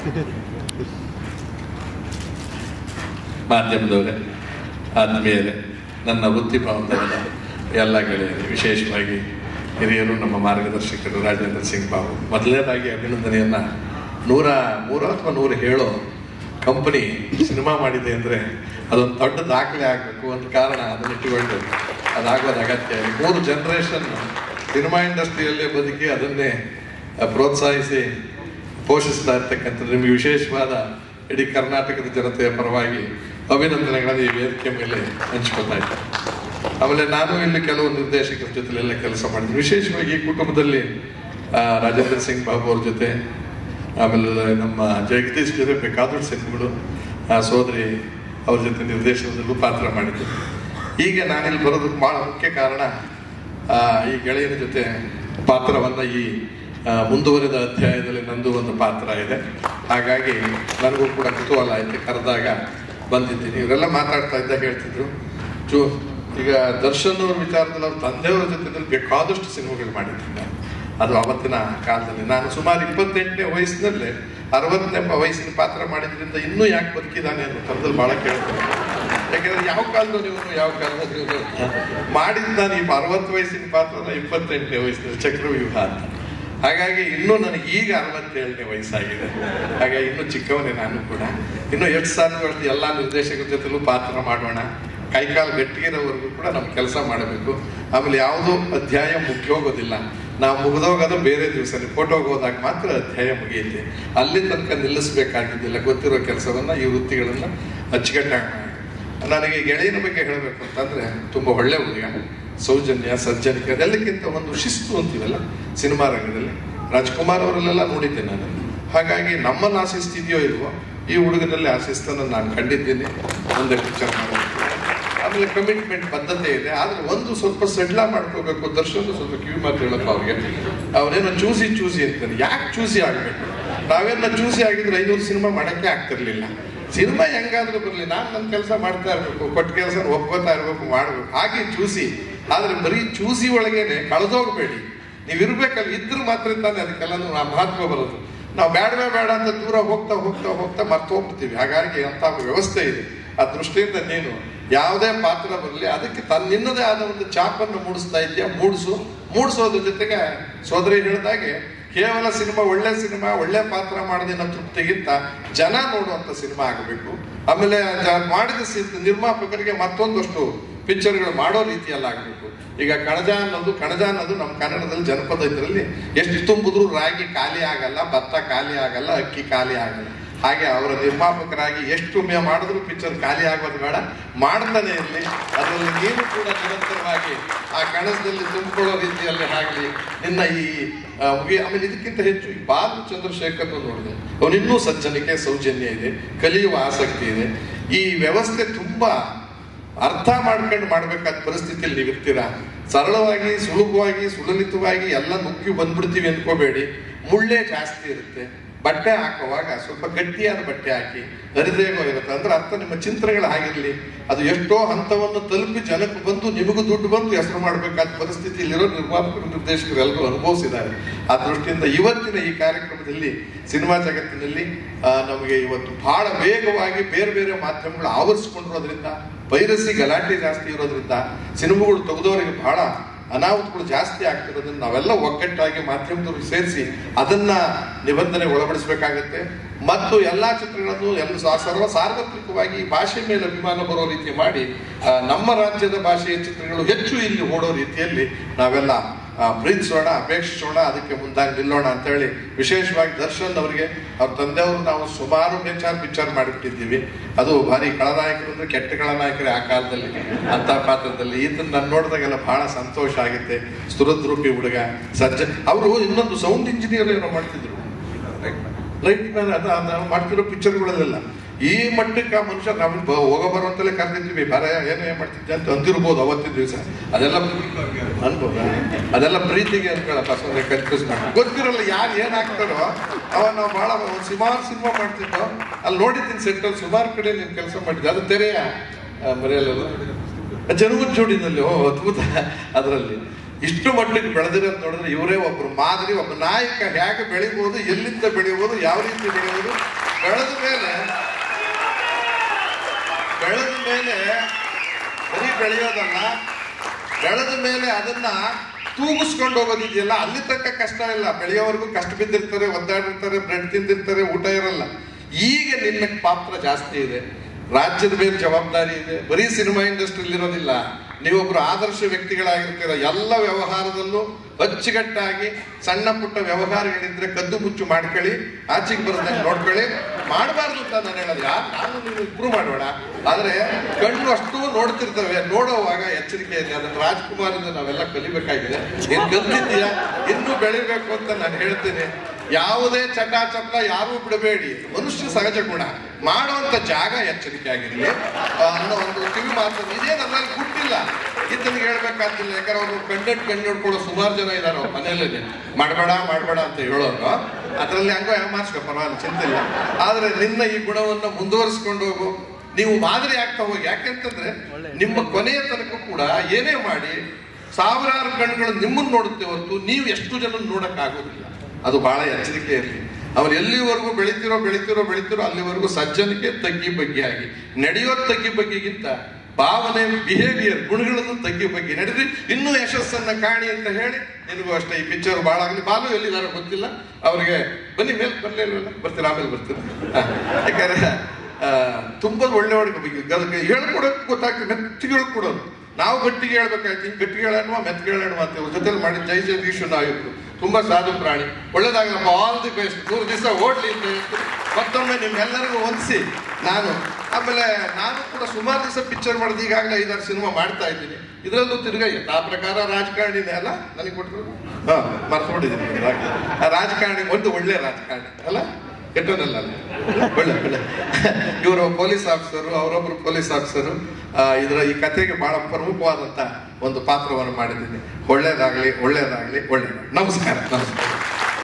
ಮಾಧ್ಯಮದವರೇ ಆತ್ಮೀಯರೇ ನನ್ನ ವೃತ್ತಿ ಬಾಂಧವರ ಎಲ್ಲ ಗೆಳೆಯರು ವಿಶೇಷವಾಗಿ ಹಿರಿಯರು ನಮ್ಮ ಮಾರ್ಗದರ್ಶಕರು ರಾಜೇಂದ್ರ ಸಿಂಗ್ ಬಾಬು ಮೊದಲನೇದಾಗಿ ಅಭಿನಂದನೆಯನ್ನ ನೂರ ಮೂರು ಅಥವಾ ನೂರ ಹೇಳೋ ಕಂಪನಿ ಸಿನಿಮಾ ಮಾಡಿದೆ ಅಂದರೆ ಅದೊಂದು ದೊಡ್ಡ ದಾಖಲೆ ಆಗಬೇಕು ಒಂದು ಕಾರಣ ಅದನ್ನ ಇಟ್ಟುಕೊಂಡು ಅದಾಗೋದು ಅಗತ್ಯ ಮೂರು ಜನರೇಷನ್ ಸಿನಿಮಾ ಇಂಡಸ್ಟ್ರಿಯಲ್ಲೇ ಬದುಕಿ ಅದನ್ನೇ ಪ್ರೋತ್ಸಾಹಿಸಿ ಪೋಷಿಸ್ತಾ ಇರ್ತಕ್ಕಂಥದ್ದು ನಿಮಗೆ ವಿಶೇಷವಾದ ಇಡೀ ಕರ್ನಾಟಕದ ಜನತೆಯ ಪರವಾಗಿ ಅಭಿನಂದನೆಗಳನ್ನು ಈ ವೇದಿಕೆ ಮೇಲೆ ಹಂಚ್ಕೊತಾ ಇದ್ದಾರೆ ಆಮೇಲೆ ನಾನು ಇಲ್ಲಿ ಕೆಲವು ನಿರ್ದೇಶಕರ ಜೊತೆಲೆಲ್ಲ ಕೆಲಸ ಮಾಡಿದ್ದೀನಿ ವಿಶೇಷವಾಗಿ ಈ ಕುಟುಂಬದಲ್ಲಿ ಆ, ರಾಜೇಂದ್ರ ಸಿಂಗ್ ಬಾಬು ಅವ್ರ ಜೊತೆ ಆಮೇಲೆ ನಮ್ಮ ಜಗದೀಶ್ ಜೊತೆ ಬೇಕಾದಷ್ಟು ಸಿನಿಮಾಗಳು ಆ ಸೋದರಿ ಅವ್ರ ಜೊತೆ ನಿರ್ದೇಶನದಲ್ಲೂ ಪಾತ್ರ ಮಾಡಿದ್ದೆ ಹೀಗೆ ನಾನಿಲ್ಲಿ ಬರೋದಕ್ಕೆ ಬಹಳ ಮುಖ್ಯ ಕಾರಣ ಆ, ಈ ಗೆಳೆಯನ ಜೊತೆ ಪಾತ್ರವನ್ನ ಈ ಆ, ಮುಂದುವರಿದ ಅಧ್ಯಾಯದಲ್ಲಿ ನಂದು ಒಂದು ಪಾತ್ರ ಇದೆ ಹಾಗಾಗಿ ನನಗೂ ಕೂಡ ಕುತೂಹಲ ಆಯ್ತು ಕರೆದಾಗ ಬಂದಿದ್ದೀನಿ ಇವರೆಲ್ಲ ಮಾತಾಡ್ತಾ ಇದ್ದಾಗ ಹೇಳ್ತಿದ್ರು ಚೂ ಈಗ ದರ್ಶನ್ ಅವ್ರ ವಿಚಾರದಲ್ಲಿ ಅವ್ರ ತಂದೆಯವರ ಜೊತೆದಲ್ಲಿ ಬೇಕಾದಷ್ಟು ಸಿನಿಮಾಗಳು ಮಾಡಿದ್ದೀನಿ ಅದು ಅವತ್ತಿನ ಕಾಲದಲ್ಲಿ ನಾನು ಸುಮಾರು ಇಪ್ಪತ್ತೆಂಟನೇ ವಯಸ್ಸಿನಲ್ಲೇ ಅರವತ್ತನೇ ವಯಸ್ಸಿನ ಪಾತ್ರ ಮಾಡಿದ್ರಿಂದ ಇನ್ನೂ ಯಾಕೆ ಬದುಕಿದ್ದಾನೆ ಅನ್ನೋ ಥರದಲ್ಲಿ ಬಹಳ ಕೇಳ್ತಾರೆ ಯಾಕಂದ್ರೆ ಯಾವ ಕಾಲದಲ್ಲಿ ಇವನು ಯಾವ ಕಾಲದಲ್ಲಿ ಇವನು ಮಾಡಿದ್ ನಾನು ಈ ಅರವತ್ತು ವಯಸ್ಸಿನ ಪಾತ್ರನ ಇಪ್ಪತ್ತೆಂಟನೇ ವಯಸ್ಸಿನ ಚಕ್ರವ್ಯೂಹ ಅಂತ ಹಾಗಾಗಿ ಇನ್ನೂ ನನಗೆ ಈಗ ಅರವತ್ತೇಳನೇ ವಯಸ್ಸಾಗಿದೆ ಹಾಗಾಗಿ ಇನ್ನೂ ಚಿಕ್ಕವನೇ ನಾನು ಕೂಡ ಇನ್ನು ಎಷ್ಟು ಸಾಲುಗಳು ಎಲ್ಲ ನಿರ್ದೇಶಕರ ಜೊತೆಲೂ ಪಾತ್ರ ಮಾಡೋಣ ಕೈಕಾಲು ಗಟ್ಟಿಗಿರೋವರೆಗೂ ಕೂಡ ನಮ್ಮ ಕೆಲಸ ಮಾಡಬೇಕು ಆಮೇಲೆ ಯಾವುದೋ ಅಧ್ಯಾಯ ಮುಗಿಯೋಗೋದಿಲ್ಲ ನಾವು ಮುಗಿದೋಗೋದು ಬೇರೆ ದಿವಸ ಫೋಟೋಗೆ ಹೋದಾಗ ಮಾತ್ರ ಅಧ್ಯಾಯ ಮುಗಿಯುತ್ತೆ ಅಲ್ಲಿ ತನಕ ನಿಲ್ಲಿಸಬೇಕಾಗಿದ್ದಿಲ್ಲ ಗೊತ್ತಿರೋ ಕೆಲಸವನ್ನ ಈ ವೃತ್ತಿಗಳನ್ನ ಅಚ್ಚುಕಟ್ಟಾಗಿ ಮಾಡಿ ನನಗೆ ಗೆಳೆಯನ ಬಗ್ಗೆ ಹೇಳಬೇಕು ಅಂತಂದ್ರೆ ತುಂಬಾ ಒಳ್ಳೆ ಹುಡುಗ ಸೌಜನ್ಯ ಸಜ್ಜನಿಕೆ ಅದೆಲ್ಲಕ್ಕಿಂತ ಒಂದು ಶಿಸ್ತು ಅಂತೀವಲ್ಲ ಸಿನಿಮಾ ರಂಗದಲ್ಲಿ ರಾಜ್ಕುಮಾರ್ ಅವರಲ್ಲೆಲ್ಲ ನೋಡಿದ್ದೆ ನಾನು ಹಾಗಾಗಿ ನಮ್ಮನ್ನು ಆ ಶಿಸ್ತಿದೆಯೋ ಇಲ್ವೋ ಈ ಹುಡುಗನಲ್ಲಿ ಆ ಶಿಸ್ತನ್ನು ನಾನು ಕಂಡಿದ್ದೀನಿ ಮುಂದೆ ಪಿಕ್ಚರ್ ಮಾಡೋದು ಆಮೇಲೆ ಕಮಿಟ್ಮೆಂಟ್ ಬದ್ಧತೆ ಇದೆ ಆದ್ರೆ ಒಂದು ಸ್ವಲ್ಪ ಸಡ್ಲ ಮಾಡ್ಕೋಬೇಕು ದರ್ಶನ ಸ್ವಲ್ಪ ಕಿವಿ ಮಾತು ಹೇಳಪ್ಪ ಅವ್ರಿಗೆ ಅವನೇನೋ ಚೂಸಿ ಚೂಸಿ ಅಂತಾನೆ ಯಾಕೆ ಚೂಸಿ ಆಗ್ಬೇಕು ನಾವೇನ ಚೂಸಿ ಆಗಿದ್ರೆ ಐನೂರು ಸಿನಿಮಾ ಮಾಡಕ್ಕೆ ಆಗ್ತಿರ್ಲಿಲ್ಲ ಸಿನಿಮಾ ಹೆಂಗಾದ್ರೂ ಬರಲಿ ನಾನು ನನ್ನ ಕೆಲಸ ಮಾಡ್ತಾ ಇರ್ಬೇಕು ಕೊಟ್ಟ ಕೆಲಸ ಒಪ್ಕೋತಾ ಇರ್ಬೇಕು ಮಾಡ್ಬೇಕು ಹಾಗೆ ಚೂಸಿ ಆದ್ರೆ ಬರೀ ಚೂಸಿ ಒಳಗೇನೆ ಕಳೆದೋಗ್ಬೇಡಿ ನೀವು ಇರ್ಬೇಕಲ್ಲ ಇದ್ರ ಮಾತ್ರ ತಾನೇ ಅದಕ್ಕೆಲ್ಲ ಮಹತ್ವ ಬರೋದು ನಾವು ಬೇಡವೇ ಬೇಡ ಅಂತ ದೂರ ಹೋಗ್ತಾ ಹೋಗ್ತಾ ಹೋಗ್ತಾ ಮರ್ತು ಹೋಗ್ಬಿಡ್ತೀವಿ ಹಾಗಾಗಿ ಅಂತ ವ್ಯವಸ್ಥೆ ಇದೆ ಆ ದೃಷ್ಟಿಯಿಂದ ನೀನು ಯಾವುದೇ ಪಾತ್ರ ಬರಲಿ ಅದಕ್ಕೆ ತನ್ನ ನಿನ್ನದೇ ಆದ ಒಂದು ಚಾಪನ್ನು ಮೂಡಿಸ್ತಾ ಇದೆಯಾ ಮೂಡಿಸು ಮೂಡಿಸೋದ್ರ ಜೊತೆಗೆ ಸೋದರಿ ಹೇಳಿದಾಗೆ ಕೇವಲ ಸಿನಿಮಾ ಒಳ್ಳೆ ಸಿನಿಮಾ ಒಳ್ಳೆ ಪಾತ್ರ ಮಾಡಿದ ತೃಪ್ತಿಗಿಂತ ಜನ ನೋಡುವಂತ ಸಿನಿಮಾ ಆಗಬೇಕು ಆಮೇಲೆ ಜ- ಮಾಡಿದ ಸಿ- ನಿರ್ಮಾಪಕರಿಗೆ ಮತ್ತೊಂದಷ್ಟು ಪಿಕ್ಚರ್ಗಳು ಮಾಡೋ ರೀತಿಯಲ್ಲಿ ಆಗಬೇಕು ಈಗ ಕಣಜ ಅನ್ನೋದು ಕಣಜ ಅನ್ನೋದು ನಮ್ಮ ಕನ್ನಡದಲ್ಲಿ ಜನಪದ ಇದರಲ್ಲಿ ಎಷ್ಟು ತುಂಬಿದ್ರು ರಾಗಿ ಖಾಲಿ ಆಗಲ್ಲ ಭತ್ತ ಖಾಲಿ ಆಗಲ್ಲ ಅಕ್ಕಿ ಖಾಲಿ ಆಗಲ್ಲ ಹಾಗೆ ಅವರ ನಿರ್ಮಾಪಕರಾಗಿ ಎಷ್ಟು ಮೇ ಮಾಡಿದ್ರು ಪಿಕ್ಚರ್ ಖಾಲಿ ಆಗೋದು ಬೇಡ ಮಾಡ್ತಾನೆ ಇರಲಿ ಅದರಲ್ಲಿ ನೀನು ಕೂಡ ನಿರಂತರವಾಗಿ ಆ ಕಣಜದಲ್ಲಿ ತುಂಬಿಕೊಳ್ಳೋ ರೀತಿಯಲ್ಲಿ ಆಗಲಿ ನಿನ್ನ ಈ ಆ, ಮುಗಿ- ಆಮೇಲೆ ಇದಕ್ಕಿಂತ ಹೆಚ್ಚು ಈ ಬಾಲು ಚಂದ್ರಶೇಖರ್ ನೋಡಿದೆ ಅವನು ಇನ್ನೂ ಸಜ್ಜನಿಕೆ ಸೌಜನ್ಯ ಇದೆ ಕಲಿಯುವ ಆಸಕ್ತಿ ಇದೆ ಈ ವ್ಯವಸ್ಥೆ ತುಂಬಾ ಅರ್ಥ ಮಾಡ್ಕೊಂಡು ಮಾಡ್ಬೇಕಾದ ಪರಿಸ್ಥಿತಿಯಲ್ಲಿ ನೀವು ಇರ್ತೀರಾ ಸರಳವಾಗಿ ಸುಲಭವಾಗಿ ಸುಲಲಿತವಾಗಿ ಎಲ್ಲ ನುಗ್ಗಿ ಬಂದ್ಬಿಡ್ತೀವಿ ಅನ್ಕೋಬೇಡಿ ಮುಳ್ಳೇ ಜಾಸ್ತಿ ಇರುತ್ತೆ ಬಟ್ಟೆ ಹಾಕುವಾಗ ಸ್ವಲ್ಪ ಗಟ್ಟಿಯಾದ ಬಟ್ಟೆ ಹಾಕಿ ಹರಿದೇಗೋ ಇರುತ್ತೆ ಅಂದ್ರೆ ಅರ್ಥ ನಿಮ್ಮ ಚಿಂತನೆಗಳು ಆಗಿರ್ಲಿ ಅದು ಎಷ್ಟೋ ಹಂತವನ್ನು ತಲುಪಿ ಜನಕ್ಕೆ ಬಂದು ನಿಮಗೂ ದುಡ್ಡು ಬಂದು ಹೆಸರು ಮಾಡಬೇಕಾದ ಪರಿಸ್ಥಿತಿಯಲ್ಲಿರೋ ನಿರ್ಮಾಪಕರು ನಿರ್ದೇಶಕರು ಎಲ್ಲರೂ ಅನುಭವಿಸಿದ್ದಾರೆ ಆ ದೃಷ್ಟಿಯಿಂದ ಇವತ್ತಿನ ಈ ಕಾರ್ಯಕ್ರಮದಲ್ಲಿ ಸಿನಿಮಾ ಜಗತ್ತಿನಲ್ಲಿ ಆ, ನಮಗೆ ಇವತ್ತು ಬಹಳ ವೇಗವಾಗಿ ಬೇರೆ ಬೇರೆ ಮಾಧ್ಯಮಗಳು ಆವರಿಸಿಕೊಂಡಿರೋದ್ರಿಂದ ಪೈರಸಿ ಗಲಾಟೆ ಜಾಸ್ತಿ ಇರೋದ್ರಿಂದ ಸಿನಿಮಾಗಳು ತೆಗೆದವರಿಗೆ ಬಹಳ ಅನಾಹುತಗಳು ಜಾಸ್ತಿ ಆಗ್ತಿರೋದ್ರಿಂದ ನಾವೆಲ್ಲ ಒಗ್ಗಟ್ಟಾಗಿ ಮಾಧ್ಯಮದವ್ರಿಗೆ ಸೇರಿಸಿ ಅದನ್ನ ನಿಬಂಧನೆ ಒಳಪಡಿಸಬೇಕಾಗತ್ತೆ ಮತ್ತು ಎಲ್ಲಾ ಚಿತ್ರಗಳನ್ನು ಎಲ್ಲ ಸಾ- ಸರ್ವ ಸಾರ್ವತ್ರಿಕವಾಗಿ ಭಾಷೆ ಮೇಲೆ ಅಭಿಮಾನ ಬರೋ ರೀತಿ ಮಾಡಿ ಆ, ನಮ್ಮ ರಾಜ್ಯದ ಭಾಷೆಯ ಚಿತ್ರಗಳು ಹೆಚ್ಚು ಇಲ್ಲಿ ಓಡೋ ರೀತಿಯಲ್ಲಿ ನಾವೆಲ್ಲ ಆ, ಪ್ರೀತಿಸೋಣ ಅಪೇಕ್ಷಿಸೋಣ ಅದಕ್ಕೆ ಮುಂದಾಗಿ ನಿಲ್ಲೋಣ ಅಂತ ಹೇಳಿ ವಿಶೇಷವಾಗಿ ದರ್ಶನ್ ಅವರಿಗೆ ಅವ್ರ ತಂದೆಯವರು ನಾವು ಸುಮಾರು ಪಿಕ್ಚರ್ ಪಿಕ್ಚರ್ ಮಾಡಿಬಿಟ್ಟಿದ್ದೀವಿ ಅದು ಭಾರಿ ಖಳನಾಯಕರು ಅಂದ್ರೆ ಕೆಟ್ಟ ಖಳನಾಯಕರೇ ಆ ಕಾಲದಲ್ಲಿ ಅಂತ ಪಾತ್ರದಲ್ಲಿ ಇದನ್ನ ನಾನು ನೋಡಿದಾಗೆಲ್ಲ ಬಹಳ ಸಂತೋಷ ಆಗುತ್ತೆ ಸ್ತುರದ್ರೂಪಿ ಹುಡುಗ ಸಜ್ಜ ಅವರು ಇನ್ನೊಂದು ಸೌಂಡ್ ಇಂಜಿನಿಯರ್ ಏನೋ ಮಾಡ್ತಿದ್ರು ಲೈಟ್ ಮ್ಯಾನ್ ಅದ ನಾವು ಮಾಡ್ತಿರೋ ಪಿಕ್ಚರ್ಗಳಲ್ಲೆಲ್ಲ ಈ ಮಟ್ಟಕ್ಕೆ ಆ ಮನುಷ್ಯ ನಾವು ಬ- ಹೋಗೋ ಬರುವಂತಲೇ ಕರೆದಿದ್ವಿ ಬರ ಏನು ಏನ್ ಮಾಡ್ತಿದ್ದೆ ಅಂತ ಅಂದಿರ್ಬೋದು ಅವತ್ತಿನ ದಿವಸ ಅದೆಲ್ಲ ಅನ್ಬೋದ ಅದೆಲ್ಲ ಪ್ರೀತಿಗೆ ಅನ್ಕೊಳಪ್ಪ ಸುಮ್ಮನೆ ಕನ್ಫ್ಯೂಸ್ ಮಾಡಿ ಗೊತ್ತಿರಲ್ಲ ಯಾರು ಏನ್ ಹಾಕ್ತಾರೋ ಅವ ನಾವು ಬಹಳ ಒಂದ್ ಸುಮಾರು ಸಿನಿಮಾ ಮಾಡ್ತಿದ್ದೋ ಅಲ್ಲಿ ನೋಡಿದ್ದೀನಿ ಸೆಟ್ಟಲ್ಲಿ ಸುಮಾರು ಕಡೆ ನೀನು ಕೆಲಸ ಮಾಡಿದ್ದೆ ಅದು ತೆರೆಯ ಆ, ಮರೆಯಲ್ಲ ಜನವನ್ ಜೋಡಿನಲ್ಲಿ ಓ ಅದ್ಭುತ ಅದರಲ್ಲಿ ಇಷ್ಟು ಮಟ್ಟಿಗೆ ಬೆಳೆದಿರೋದು ನೋಡಿದ್ರೆ ಇವರೇ ಒಬ್ರು ಮಾದರಿ ಒಬ್ಬ ನಾಯಕ ಹೇಗೆ ಬೆಳಿಬೋದು ಎಲ್ಲಿಂದ ಬೆಳೆಯುವುದು ಯಾವ ರೀತಿ ಬೆಳೆಯುವುದು ಬೆಳೆದ ಮೇಲೆ ಬೆಳೆದ ಮೇಲೆ ಬರೀ ಬೆಳೆಯೋದಲ್ಲ ಬೆಳೆದ ಮೇಲೆ ಅದನ್ನ ತೂಗಿಸ್ಕೊಂಡು ಹೋಗೋದಿದೆಯಲ್ಲ ಅಲ್ಲಿ ತನಕ ಕಷ್ಟ ಇಲ್ಲ ಬೆಳೆಯೋವರೆಗೂ ಕಷ್ಟ ಬಿದ್ದಿರ್ತಾರೆ ಒದ್ದಾಡಿರ್ತಾರೆ ಬ್ರೆಡ್ ತಿಂದಿರ್ತಾರೆ ಊಟ ಇರಲ್ಲ ಈಗ ನಿನ್ನ ಪಾತ್ರ ಜಾಸ್ತಿ ಇದೆ ರಾಜ್ಯದ ಮೇಲೆ ಜವಾಬ್ದಾರಿ ಇದೆ ಬರೀ ಸಿನಿಮಾ ಇಂಡಸ್ಟ್ರಿಯಲ್ಲಿ ಇರೋದಿಲ್ಲ ನೀವೊಬ್ರು ಆದರ್ಶ ವ್ಯಕ್ತಿಗಳಾಗಿರ್ತೀರ ಎಲ್ಲ ವ್ಯವಹಾರದಲ್ಲೂ ಅಚ್ಚುಕಟ್ಟಾಗಿ ಸಣ್ಣ ಪುಟ್ಟ ವ್ಯವಹಾರಗಳಿದ್ರೆ ಕದ್ದು ಮುಚ್ಚು ಮಾಡ್ಕೊಳ್ಳಿ ಆಚೆಗೆ ಬರೋದಂಗೆ ನೋಡ್ಕೊಳ್ಳಿ ಮಾಡಬಾರ್ದು ಅಂತ ನಾನು ಹೇಳೋದು ಯಾರು ನಾನು ನೀವು ಇಬ್ರು ಮಾಡೋಣ ಆದ್ರೆ ಕಣ್ಣು ಅಷ್ಟು ನೋಡ್ತಿರ್ತವೆ ನೋಡುವಾಗ ಎಚ್ಚರಿಕೆ ಇದೆ ಅದನ್ನ ರಾಜ್ಕುಮಾರಿಂದ ನಾವೆಲ್ಲ ಕಲಿಬೇಕಾಗಿದೆ ಏನ್ ಕಲ್ತಿದ್ದೀಯಾ ಇನ್ನೂ ಬೆಳಿಬೇಕು ಅಂತ ನಾನು ಹೇಳ್ತೀನಿ ಯಾವುದೇ ಚಟ ಚಪ್ಲ ಯಾರೂ ಬಿಡಬೇಡಿ ಮನುಷ್ಯ ಸಹಜ ಗುಣ ಮಾಡುವಂತ ಜಾಗ ಎಚ್ಚರಿಕೆ ಆಗಿರಲಿ ಅನ್ನೋ ಒಂದು ಕಿವಿ ಮಾತು ಇದೇ ನನ್ನಲ್ಲಿ ಗುಟ್ಟಿಲ್ಲ ಇತನಿಗೆ ಹೇಳ್ಬೇಕಾಗಿಲ್ಲ ಯಾಕಂದ್ರೆ ಅವರು ಕಂಡಟ್ ಕಣ್ಣು ನೋಡ್ಕೊಳ್ಳೋ ಸುಮಾರು ಜನ ಇದಾರೆ ಅವ್ರ ಮನೆಯಲ್ಲಿ ಮಾಡಬೇಡ ಮಾಡಬೇಡ ಅಂತ ಹೇಳೋರು ಅದರಲ್ಲಿ ಹಂಗೋ ಯಾಮಾರ್ಸ್ಕೊ ಪರವಾಗಿಲ್ಲ ಚಿಂತೆ ಇಲ್ಲ ಆದ್ರೆ ನಿನ್ನ ಈ ಗುಣವನ್ನು ಮುಂದುವರಿಸ್ಕೊಂಡು ಹೋಗು ನೀವು ಮಾದರಿ ಆಗ್ತಾ ಹೋಗಿ ಯಾಕೆಂತಂದ್ರೆ ನಿಮ್ಮ ಕೊನೆಯ ತನಕ ಕೂಡ ಏನೇ ಮಾಡಿ ಸಾವಿರಾರು ಕಣ್ಣುಗಳು ನಿಮ್ಮನ್ನು ನೋಡುತ್ತೆ ಹೊರತು ನೀವು ಎಷ್ಟು ಜನ ನೋಡಕ್ ಆಗೋದಿಲ್ಲ ಅದು ಬಹಳ ಎಚ್ಚರಿಕೆ ಇರಲಿ ಅವ್ರು ಎಲ್ಲಿವರೆಗೂ ಬೆಳಿತಿರೋ ಬೆಳಿತಿರೋ ಬೆಳಿತಿರೋ ಅಲ್ಲಿವರೆಗೂ ಸಜ್ಜನಿಕೆ ತಗ್ಗಿ ಬಗ್ಗೆ ಆಗಿ ನಡೆಯೋ ತಗ್ಗಿ ಬಗ್ಗೆಗಿಂತ ಭಾವನೆ ಬಿಹೇವಿಯರ್ ಗುಣಗಳನ್ನು ತಗ್ಗಿ ಬಗ್ಗೆ ನಡೆದ್ರಿ ಇನ್ನೂ ಯಶಸ್ಸನ್ನ ಕಾಣಿ ಅಂತ ಹೇಳಿ ನಿನಗೂ ಅಷ್ಟೇ ಈ ಪಿಕ್ಚರ್ ಭಾಳ ಆಗಲಿ ಬಾಲು ಎಲ್ಲಿದಾರೋ ಗೊತ್ತಿಲ್ಲ ಅವ್ರಿಗೆ ಬನ್ನಿ ಮೇಲೆ ಬರ್ಲೇ ಇಲ್ವಲ್ಲ ಬರ್ತೀರಾ ಆಮೇಲೆ ಬರ್ತೀರಾ ಹಾ. ಯಾಕಂದ್ರೆ ಆ, ತುಂಬಾ ಒಳ್ಳೆ ಒಳಗೆ ಹೇಳ್ಕೊಡೋಕೆ ಗೊತ್ತಾಗ್ತದೆ ಮೆತ್ತಿಗೆ ಹೇಳ್ಕೊಡೋದು ನಾವು ಗಟ್ಟಿಗೆ ಹೇಳ್ಬೇಕಾಯ್ತು ಹಿಂಗ್ ಗಟ್ಟಿಗೆ ಹೇಳೋಣ ಮೆತ್ತಿಗೆ ಹೇಳೋಣ ಅಂತ ಇವ್ರ ಜೊತೆಲಿ ಮಾಡಿ ಜೈ ಜಗದೀಶ್ ನಾಯಕರು ತುಂಬಾ ಸಾಧು ಪ್ರಾಣಿ ಒಳ್ಳೇದಾಗಲಪ್ಪ ಆಲ್ ದಿ ಬೆಸ್ಟ್ ನೂರು ದಿವಸ ಓಡ್ಲಿ ಅಂತ ಹೇಳ್ತು ಮತ್ತೊಮ್ಮೆ ನಿಮ್ಮೆಲ್ಲರಿಗೂ ಹೊಂದಿಸಿ ನಾನು ಆಮೇಲೆ ನಾನು ಕೂಡ ಸುಮಾರು ದಿವಸ ಪಿಕ್ಚರ್ ಮಾಡಿದ ಈಗಾಗಲೇ ಐದಾರು ಸಿನಿಮಾ ಮಾಡ್ತಾ ಇದ್ದೀನಿ ಇದರಲ್ಲೂ ತಿರ್ಗಾ ಆ ಪ್ರಕಾರ ರಾಜಕಾರಣಿನೇ ಅಲ್ಲ ನನಗೆ ಕೊಟ್ಟರು ಹಾ ಮರ್ತ್ಕೊಂಡಿದ್ದೀನಿ ರಾಜಕಾರಣಿ ಒಂದು ಒಳ್ಳೆ ರಾಜಕಾರಣಿ ಅಲ್ಲ ಕೆಟ್ಟವನಲ್ಲ ಅಲ್ಲ ಒಳ್ಳೆ ಒಳ್ಳೆ ಇವರು ಪೊಲೀಸ್ ಆಫೀಸರು ಅವರೊಬ್ರು ಪೊಲೀಸ್ ಆಫೀಸರು ಇದರ ಈ ಕಥೆಗೆ ಬಹಳ ಪ್ರಮುಖವಾದಂತ ಒಂದು ಪಾತ್ರವನ್ನು ಮಾಡಿದ್ದೀನಿ ಒಳ್ಳೇದಾಗ್ಲಿ ಒಳ್ಳೇದಾಗ್ಲಿ ಒಳ್ಳೇದಾಗ್ಲಿ ನಮಸ್ಕಾರ ನಮಸ್ಕಾರ